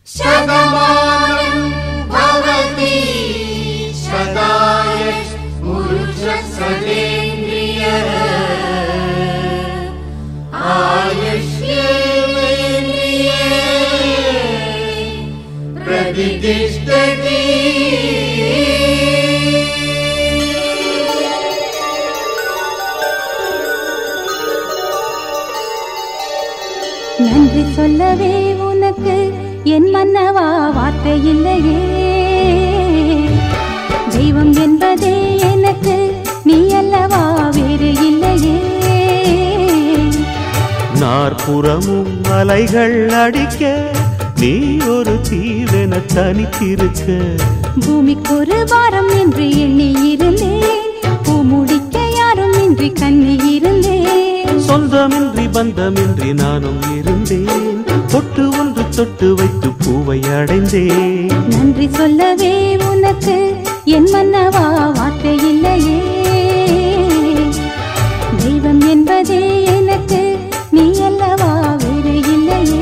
शतमानं भवति शताय स्मृशसदेन्द्रिय आयुष्येन्द्रिये प्रतिष्ठति நன்றி சொல்லவே உனக்கு என் மன்னவா வார்த்தை இல்லையே தெய்வம் என்பதே எனக்கு நீ அல்லவா வேறு இல்லையே நாற்புறமும் அலைகள் அடிக்க நீ ஒரு தீவென தனித்திருக்க பூமிக்கு ஒரு வாரம் என்று எண்ணி இருந்தேன் பூ முடிக்க யாரும் இன்றி கண்ணி இருந்தேன் சொந்தமின்றி பந்தமின்றி நானும் இருந்தேன் பொட்டு ஒன்று தொட்டு வைத்து பூவை அடைந்தேன் நன்றி சொல்லவே உனக்கு என் மன்னவா வார்த்தை இல்லையே தெய்வம் என்பதே எனக்கு நீ அல்லவா வேறு இல்லையே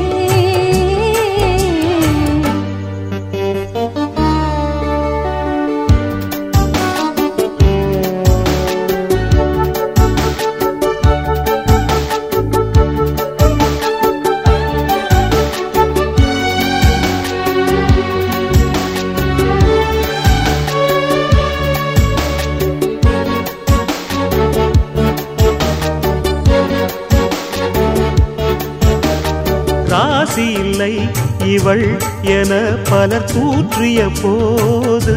ராசி இல்லை இவள் என பலர் கூற்றிய போது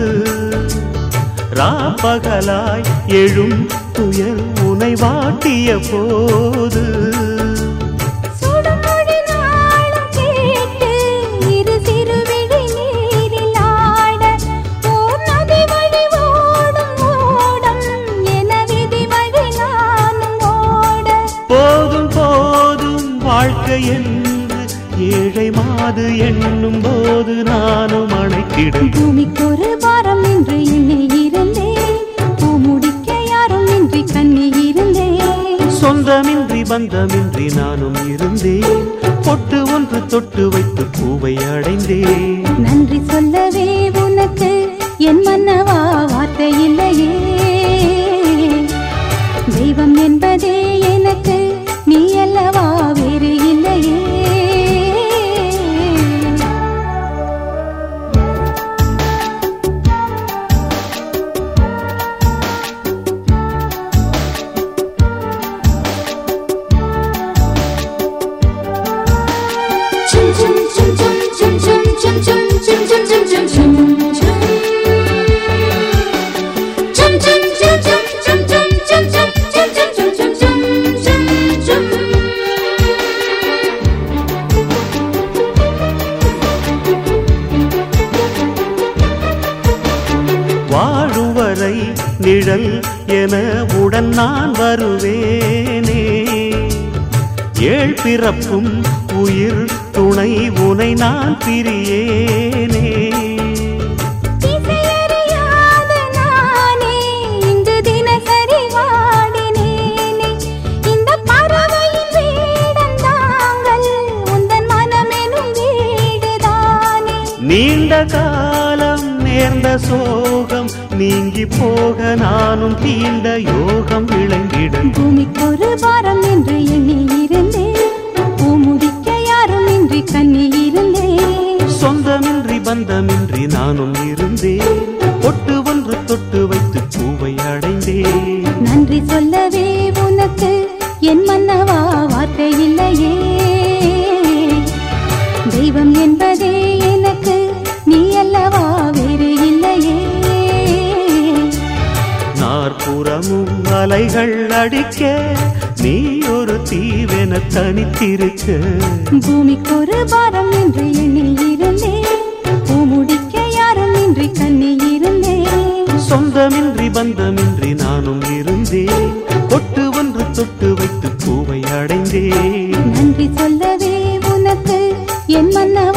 ராப்பகலாய் எழும் துயர் உனை வாட்டிய போது சுடுமொழி நாளும் கேட்டு இரு சிறுவிழி நீரில் ஆட ஓர் நதி வழி ஓடும் ஓடம் என விதி வழி நானும் ஓட போதும் போதும் வாழ்க்கை என்று ஏழை மாது எண்ணும் போது நானும் அணைத்திடும் பூமிக்கு ஒரு வாரம் என்று எண்ணி இருந்தேன் பூ முடிக்க யாரும் இன்றி கண்ணி இருந்தேன் சொந்தமின்றி பந்தமின்றி நானும் இருந்தேன் பொட்டு ஒன்று தொட்டு வைத்து பூவை அடைந்தேன் நன்றி சொல்லவே உனக்கு என் மன்னவா வார்த்தை இல்லையே தெய்வம் என்பதே எனக்கு நீ அல்லவா வேறு இல்லையே வாழுவரை நிழல் என உடன் நான் வருவேனே ஏழ் பிறப்பும் உயிர் துணை உனை நான் பிரியேனே திசையறியாத நானே இங்கு தினசரி வாடினேனே இந்த பறவையின் வேடம் தாங்கள் உந்தன் மனமெனும் வீடுதானே நீண்ட காலம் நேர்ந்த சோகம் நீங்கி போக நானும் தீண்ட யோகம் விளங்கிடும் பூமிக்கு ஒரு வாரம் என்று எண்ணி இருந்தேன் பூ முடிக்க யாரும் இன்றி கண்ணி இருந்தேன் சொந்தமின்றி பந்தமின்றி நானும் இருந்தேன் பொட்டு ஒன்று தொட்டு வைத்து பூவை அடைந்தேன் நன்றி சொல்லவே உனக்கு என் மன்னவா வார்த்தை இல்லையே தெய்வம் என்பதே எனக்கு நீ அல்லவா வேறு இல்லையே நாற்புறமும் அலைகள் அடிக்க நீ ஒரு தீவென தனித்திருக்க பூமிக்கு ஒரு வாரம் என்று எண்ணி இருந்தேன் பூ முடிக்க யாரும் இன்றி கண்ணி இருந்தேன் சொந்தமின்றி பந்தமின்றி நானும் இருந்தேன் பொட்டு ஒன்று தொட்டு வைத்து பூவை அடைந்தேன் நன்றி சொல்லவே உனக்கு என் மன்னவா